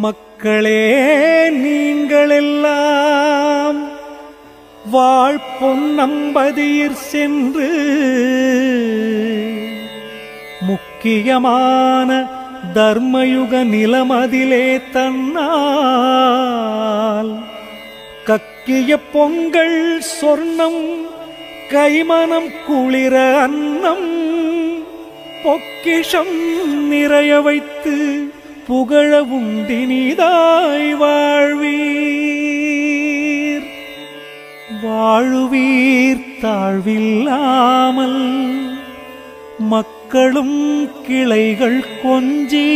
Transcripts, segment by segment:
மக்களே நீங்களெல்லாம் வாழ்பொன்னம்பதியிற் சென்று முக்கியமான தர்மயுக நிலமதிலே தன்னால் கக்கிய பொங்கல் சொர்ணம் கைமனம் குளிர அன்னம் பொக்கிஷம் நிறைய வைத்து புகழ உண்டினிதாய் வாழ்வீர் வாழுவீர் தாழ்வில்லாமல் மக்களும் கிளைகள் கொஞ்சி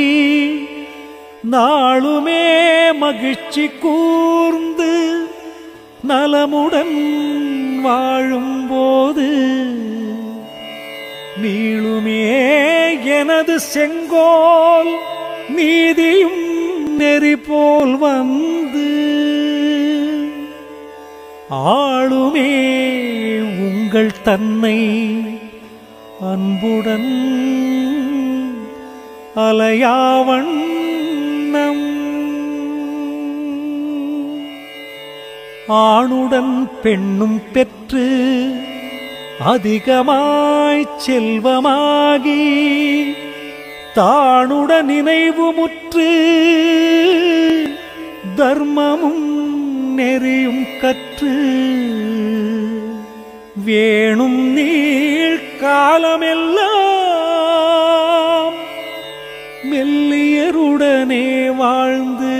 நாளுமே மகிழ்ச்சி கூர்ந்து நலமுடன் வாழும்போது நீளுமே எனது செங்கோல் நீதியும் நெறி போல் வந்து ஆளுமே உங்கள் தன்னை அன்புடன் அலையாவண்ணம் ஆணுடன் பெண்ணும் பெற்று அதிகமாய்ச் செல்வமாகி தானுட நினைவு முற்று தர்மமும் நெறியும் கற்று வேணும் நீள் காலமெல்லாம் மெல்லியருடனே வாழ்ந்து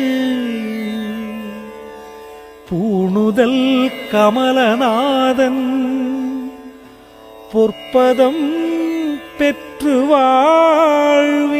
பூணுதல் கமலநாதன் பொற்பதம் பெற்று வாழ்வீர்